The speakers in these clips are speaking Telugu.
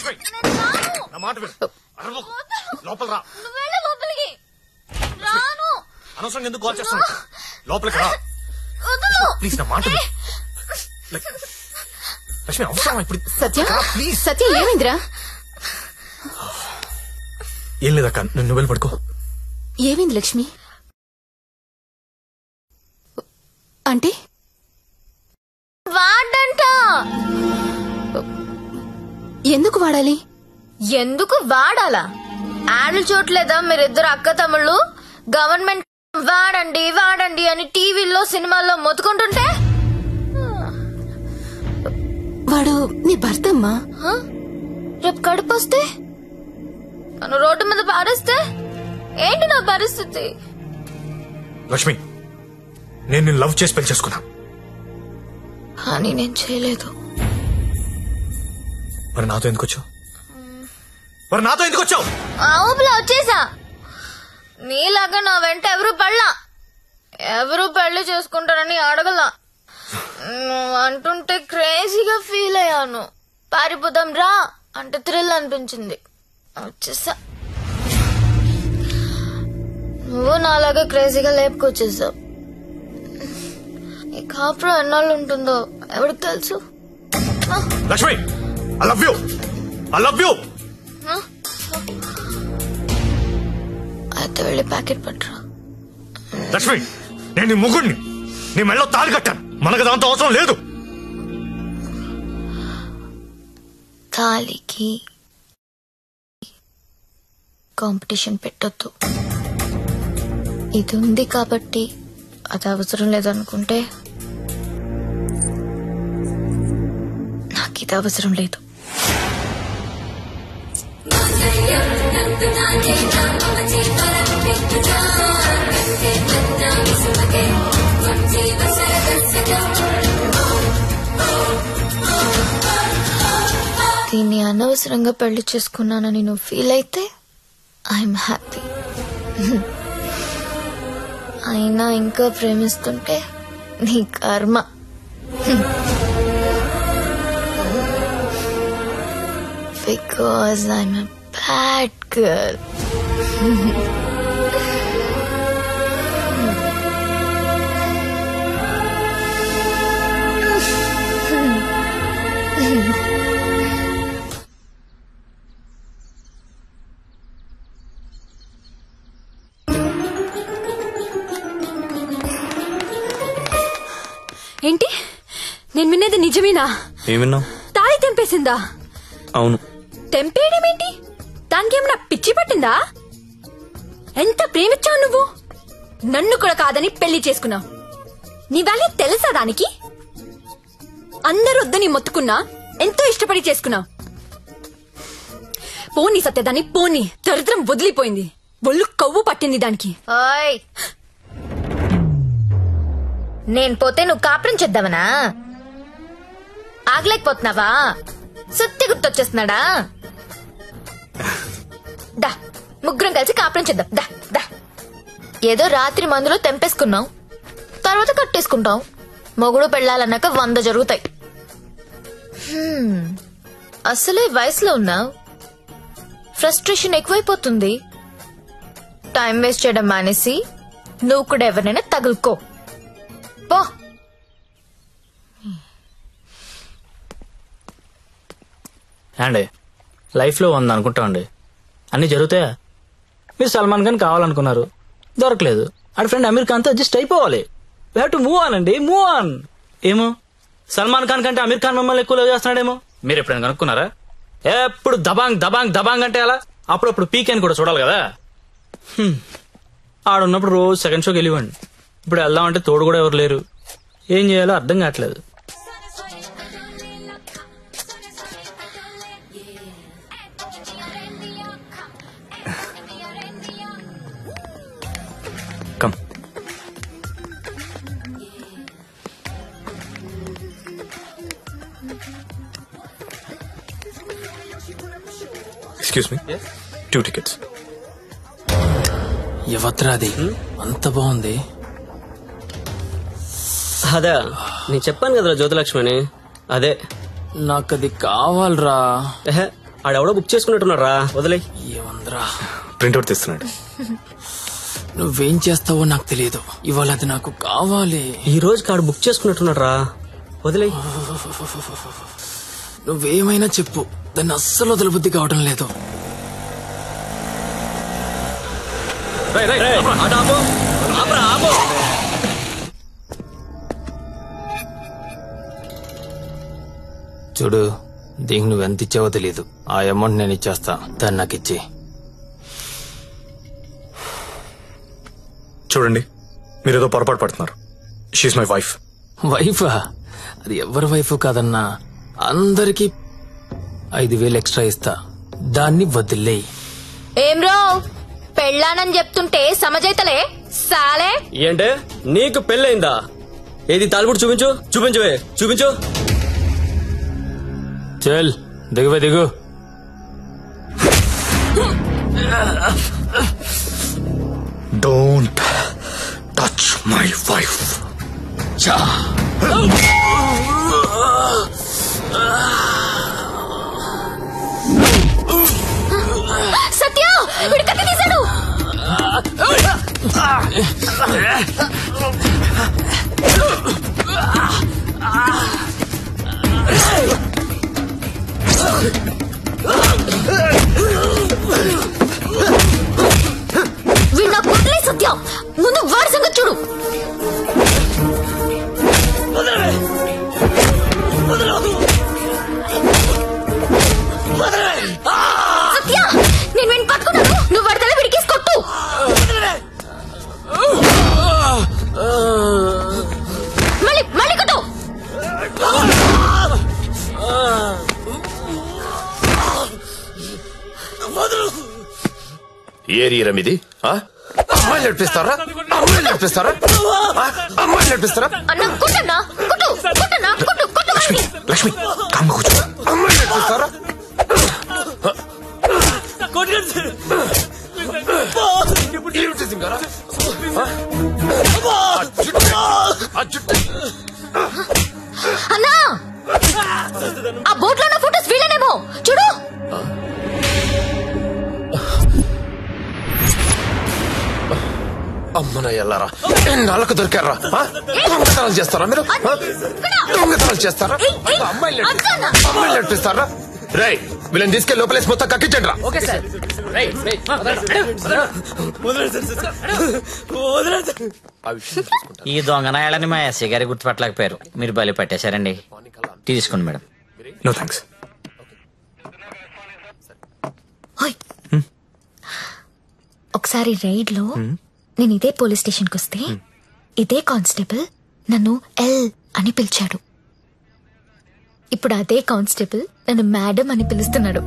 లక్ష్మి నా మాట విను అరవకు. లోపల రా నువ్వు వెళ్ళు లోపలికి రాను అనవసరంగా ఎందుకు కాల్ చేస్తాను లోపలికి రా వదులు ప్లీజ్ నా మాట విను. లక్- లక్ష్మి అవసరం ఇప్పుడు సత్య రా, ప్లీజ్ సత్య ఏమైందిరా ఏం లేదక్క నువ్వు నువ్వు వెళ్ళి పడుకో ఏమైంది లక్ష్మి అంటే వాడంట ఎందుకు వాడాలి ఎందుకు వాడాలా యాడ్లు చూడలేదా మీరిద్దరు అక్క తమ్ముళ్ళు గవర్నమెంట్ వాడండి వాడండి అని టీవీల్లో సినిమాల్లో మొత్తుకుంటుంటే వాడు నీ భర్త అమ్మా హ? రేపు కడుపు వస్తే నన్ను రోడ్డు మీద పారేస్తే ఏంటి నా పరిస్థితి లక్ష్మి నేను నిన్ను లవ్ చేసి పెళ్లి చేసుకున్నా కానీ నేను చేయలేదు మరి నాతో ఎందుకు వచ్చావు మరి నాతో ఎందుకు వచ్చావు ఆ ఊపిలో వచ్చేసా నీలాగా నా వెంట ఎవరు పడలా ఎవరు పెళ్లి చేసుకుంటారని అడగలా నువ్వు అంటుంటే క్రేజీగా ఫీల్ అయ్యాను పారిపోదాం రా అంటే థ్రిల్ అనిపించింది వచ్చేసా నువ్వు నాలాగే క్రేజీగా లేపుకొచ్చేసావు ఈ కాపురం ఎన్నాళ్ళు ఉంటుందో ఎవరికి తెలుసు Lakshmi I love you I love you అయితే వెళ్ళి ప్యాకెట్ పట్టరా లక్ష్మి నేను నీ ముగ్గుడిని నీ మెళ్ళో తాళి కట్టాను మనకు దాంతో అవసరం లేదు తాలికి కాంపిటీషన్ పెట్టొద్దు ఇది ఉంది కాబట్టి అది అవసరం లేదనుకుంటే నాకు ఇది అవసరం లేదు దీన్ని అనవసరంగా పెళ్లి చేసుకున్నానని నువ్వు ఫీల్ అయితే ఐఎమ్ హ్యాపీ అయినా ఇంకా ప్రేమిస్తుంటే నీ కర్మ because I'm a bad girl ఏంటి నేను వినేది నిజమేనా ఏమిన్నావు తాళి తెంపేసిందా అవును తెంపేయడం ఏంటి దానికి ఏమైనా పిచ్చి పట్టిందా ఎంత ప్రేమించావు నువ్వు నన్ను కూడా కాదని పెళ్లి చేసుకున్నావు నీ వాల్యూ తెలుసా దానికి అందరూ వద్దని మొత్తుకున్నా ఎంతో ఇష్టపడి చేసుకున్నావు పోనీ సత్యదాన్ని పోనీ దరిద్రం వదిలిపోయింది ఒళ్ళు కొవ్వు పట్టింది దానికి ఓయ్ నేను పోతే నువ్వు కాపురం చేద్దామనా ఆగలేకపోతున్నావా సత్య గుర్తొచ్చేస్తున్నాడా దా ముగ్గురం కలిసి కాపురం చేద్దాం దా దా ఏదో రాత్రి మందులో తెంపేసుకున్నాం తర్వాత కట్టేసుకుంటాం మొగుడు పెళ్ళాలన్నాక వంద జరుగుతాయి హ్మ్. అసలే వయసులో ఉన్నావు ఫ్రస్ట్రేషన్ ఎక్కువైపోతుంది టైం వేస్ట్ చేయడం మానేసి నువ్వు కూడా ఎవరినైనా తగులుకో పో అండి లైఫ్లో ఉంది అనుకుంటామండి అన్నీ జరుగుతాయా మీరు సల్మాన్ ఖాన్ కావాలనుకున్నారు దొరకలేదు ఆడ ఫ్రెండ్ అమీర్ ఖాన్తో అడ్జస్ట్ అయిపోవాలి we have to move on అండి మూవ్ ఆన్ ఏమో సల్మాన్ ఖాన్ కంటే అమీర్ ఖాన్ మమ్మల్ని ఎక్కువ లవ్ చేస్తున్నాడేమో మీరు ఎప్పుడైనా కనుక్కున్నారా ఎప్పుడు దబాంగ్ దబాంగ్ దబాంగ్ అంటే అలా అప్పుడప్పుడు పీక్ అని కూడా చూడాలి కదా హ్మ్. ఆడున్నప్పుడు రోజు సెకండ్ షోకి వెళ్ళివ్వండి ఇప్పుడు వెళ్దామంటే తోడు కూడా ఎవరు లేరు ఏం చేయాలో అర్థం కావట్లేదు come excuse me two tickets ఎవత్రా అది అంత బాగుంది అదే నేను చెప్పాను కదరా జ్యోతిలక్ష్మి అని అదే నాకు అది కావాలరా ఎహె, ఆడెవడో బుక్ చేసుకున్నట్టున్నాడు రా వదిలే ఏమందరా ప్రింట్అవుట్ తీస్తున్నాడు నువ్వేం చేస్తావో నాకు తెలియదు ఇవాళ అది నాకు కావాలి ఈ రోజు కాడు బుక్ చేసుకున్నట్టున్నాడు రా వదిలే నువ్వేమైనా చెప్పు దాన్ని అస్సలు వదలబుద్ధి కావడం లేదు చూడు దీనికి నువ్వు ఎంత ఇచ్చావో తెలియదు ఆ అమౌంట్ నేను ఇచ్చేస్తా దాన్ని నాకు ఇచ్చి చూడండి మీరు ఏదో పొరపాటు పడుతున్నారు షీఈ్ మై వైఫ్ వైఫా అది ఎవరి వైఫ్ కాదన్నా అందరికి ఐదు వేలు ఎక్స్ట్రా ఇస్తా దాన్ని వదిలేయి ఏం రో పెళ్ళానని చెప్తుంటే సమజైతలే సాలే ఏంటే నీకు పెళ్ళైందా ఏది తాలిపుడు చూపించు చూపించవే చూపించు చల్ దిగువే దిగు don't touch my wife Satya వీడు కత్తి తీశాడు వీడు నాకు వదిలే సత్య ముందు వాడి సంగతి చూడు సత్య నేను వెంట పట్టుకున్నాను నువ్వు వాడి తల విడికేసి కొట్టు మళ్ళీ మళ్ళీ కొట్టు ఏరియా ఇది అమ్మాయిలు నడిపిస్తారా అమ్మాయిలు నడిపిస్తారా ఆ? అమ్మాయిలు నడిపిస్తారా అన్న కొట్టన్నా కొట్టు కొట్టన్నా కొట్టు కొట్టు వాడిని. లక్ష్మి కామ్గా కూర్చో అమ్మాయిలు నడిపిస్తారా ఏమిటి సింగారా? ఆ? ఆ జుట్టు, ఆ జుట్టు. అన్నా ఆ బోట్ లో ఉన్న ఫోటోస్ వీళ్ళనేమో చూడు అమ్మన ఎల్లారా ఎన్నాళ్ళకు దొరికారా ఆ? దొంగతనాలు చేస్తారా మీరు ఆ? దొంగతనాలు చేస్తారా అమ్మాయిలు నడిపి- అమ్మాయిలు నడిపిస్తారా రై వీళ్ళని తీసుకెళ్ళి లోపలేసి మొత్తం కక్కించండి రా ఈ దొంగనాయాలని మా ఎస్ఐ గారి గుర్తుపట్టలేకపోయారు మీరు బలి పట్టేశారండి తీసుకోండి మేడం నో థ్యాంక్స్ ఓయ్. ఒకసారి రైడ్ లో నేను ఇదే పోలీస్ స్టేషన్ కి వస్తే ఇదే కానిస్టేబుల్ నన్ను ఎల్ అని పిలిచాడు ఇప్పుడు అదే కానిస్టేబుల్ నన్ను మేడం అని పిలుస్తున్నాడు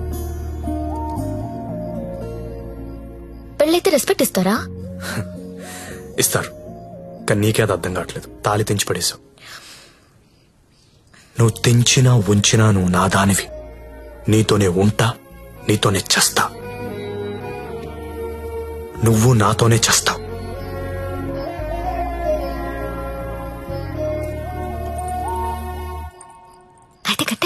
పెళ్ళైతే రెస్పెక్ట్ ఇస్తారా ఇస్తారు కానీ నీకే అది అర్థం కావట్లేదు తాళి తెంచి పడేశావు నువ్వు తెంచినా ఉంచినా నువ్వు నా దానివి నీతోనే ఉంటా నీతోనే చస్తా నువ్వు నాతోనే చస్తావు అయితే కట్టే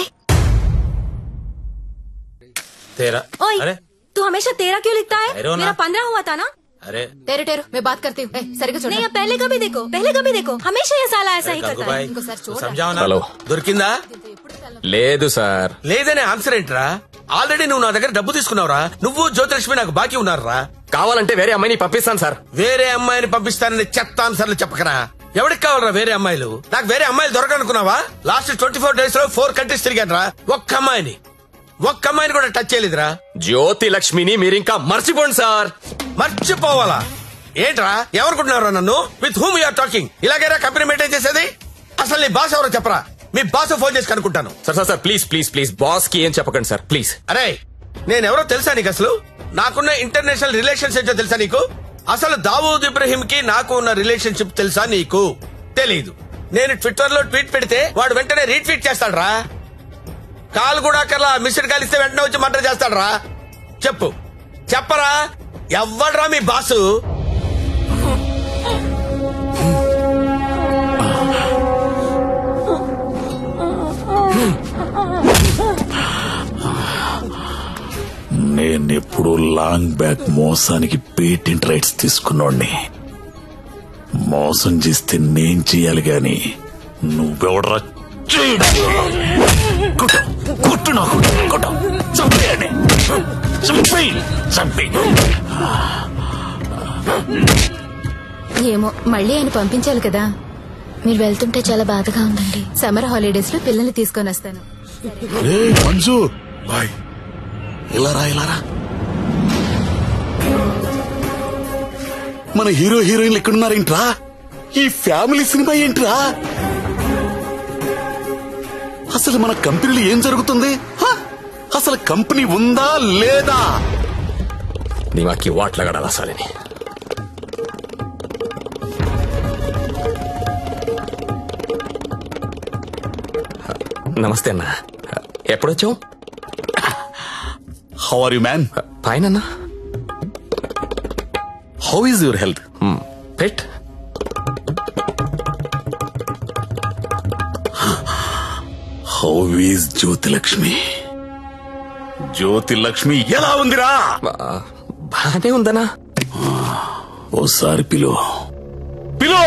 తేరా ओए अरे तू हमेशा तेरा क्यों लिखता है अरे वो ना- मेरा पंद्रह हुआ था ना अरे టేరు టేరు మే బాత్ కర్తీ హూ. ఏ, సరిగ్గా చూడు नहीं अब पहले कभी देखो पहले कभी देखो हमेशा ये साला ऐसा ही करता है ఇంకోసారి చూడు సంజావనా హలో దొరికిందా లేదు సార్ లేదనే ఆన్సర్ ఏంట్రా ఆల్రెడీ నువ్వు నా దగ్గర డబ్బు తీసుకున్నావురా నువ్వు జ్యోతిలక్ష్మి నాకు బాకీ ఉన్నారా కావాలంటే వేరే అమ్మాయిని పంపిస్తాను సార్ వేరే అమ్మాయిని పంపిస్తానని చెత్త ఆన్సర్లు చెప్పకరా ఎవరికి కావాలరా వేరే అమ్మాయిలు నాకు వేరే అమ్మాయిలు దొరకనుకున్నావా లాస్ట్ ట్వంటీ ఫోర్ డేస్ లో ఫోర్ కంట్రీస్ తిరిగాను ఒక్క అమ్మాయిని ఒక్క అమ్మాయిని కూడా టచ్ చేయలేదురా జ్యోతి లక్ష్మిని మీరు ఇంకా మర్చిపోండి సార్ మర్చిపోవాలా ఏంట్రా ఎవరుకుంటున్నారా నన్ను విత్ హూమ్ యూఆర్ టాకింగ్ ఇలాగైనా కంపెనీ మెయింటైన్ చేసేది అసలు నీ బాస్ ఎవరో చెప్పరా మీ బాస్ ఫోన్ చేసి కనుక్కుంటాను sir sir sir please please please boss కి ఏం చెప్పకండి సార్ ప్లీజ్ అరే నేనెవరో తెలుసా నీకు అసలు నాకున్న ఇంటర్నేషనల్ రిలేషన్స్ ఏంటో తెలుసా నీకు అసలు దావూద్ ఇబ్రహీం కి నాకు ఉన్న రిలేషన్షిప్ తెలుసా నీకు తెలీదు నేను ట్విట్టర్ లో ట్వీట్ పెడితే వాడు వెంటనే రీట్వీట్ చేస్తాడ్రా కాల్ కూడా కల్లా మిస్డ్ కాల్ ఇస్తే వెంటనే వచ్చి మర్డర్ చేస్తాడ్రా చెప్పు చెప్పరా ఎవ్వడ్రా మీ బాసు నేను ఎప్పుడు లాంగ్ బ్యాక్ మోసానికి పేటెంట్ రైట్స్ తీసుకున్నోడ్ని మోసం చేస్తే నేను చెయ్యాలి గాని నువ్వెవడరా చేయడం కొట్టు కొట్టు నాకు కొట్టు చంపేయండి చంపేయి చంపేయి ఏమో మళ్ళీ ఆయన పంపించాలి కదా మీరు వెళ్తుంటే చాలా బాధగా ఉందండి సమ్మర్ హాలిడేస్ లో పిల్లల్ని తీసుకొని వస్తాను రే మంజు బాయ్ ఇలా రా ఇలా రా మన హీరో హీరోయిన్లు ఎక్కడున్నారేంట్రా ఈ ఫ్యామిలీ సినిమా ఏంట్రా అసలు మన కంపెనీలో ఏం జరుగుతుంది హ? అసలు కంపెనీ ఉందా లేదా దిమాకి వాట్లగడాలి అసలని నమస్తే అన్న ఎప్పుడొచ్చావు how are you man fine అన్న how is your health pet how is Jyothilakshmi Jyothilakshmi ఎలా ఉందిరా బానే ఉందనా ఓసారి పిలో పిలో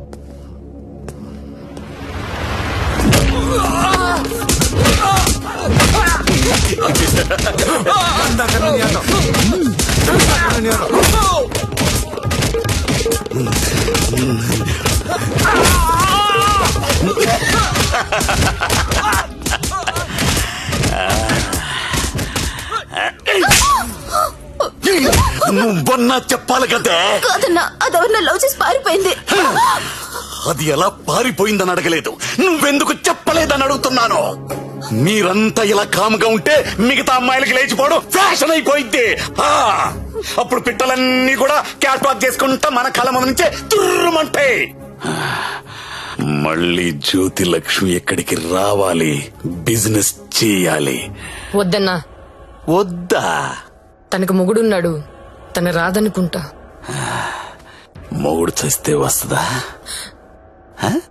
నువ్వన్నా చెప్పాలి కదే కాదన్నా అదెవరిన లవ్ చేసి పారిపోయింది అది ఎలా పారిపోయిందని అడగలేదు నువ్వెందుకు చెప్పలేదని అడుగుతున్నాను మీరంతా ఇలా కాముగా ఉంటే మిగతా అమ్మాయిలకి లేచిపోవడం ఫ్యాషన్ అయిపోయింది ఆ, అప్పుడు పిట్టలన్నీ కూడా క్యాట్ వాక్ చేసుకుంటా మన కళ ముందు నుంచే తుర్రుమంటాయి మళ్ళీ జ్యోతి లక్ష్మి ఎక్కడికి రావాలి బిజినెస్ చేయాలి వద్దన్నా వద్దా తనకు మొగుడున్నాడు తన రాదనుకుంటా మొగుడు చస్తే వస్తుందా హ?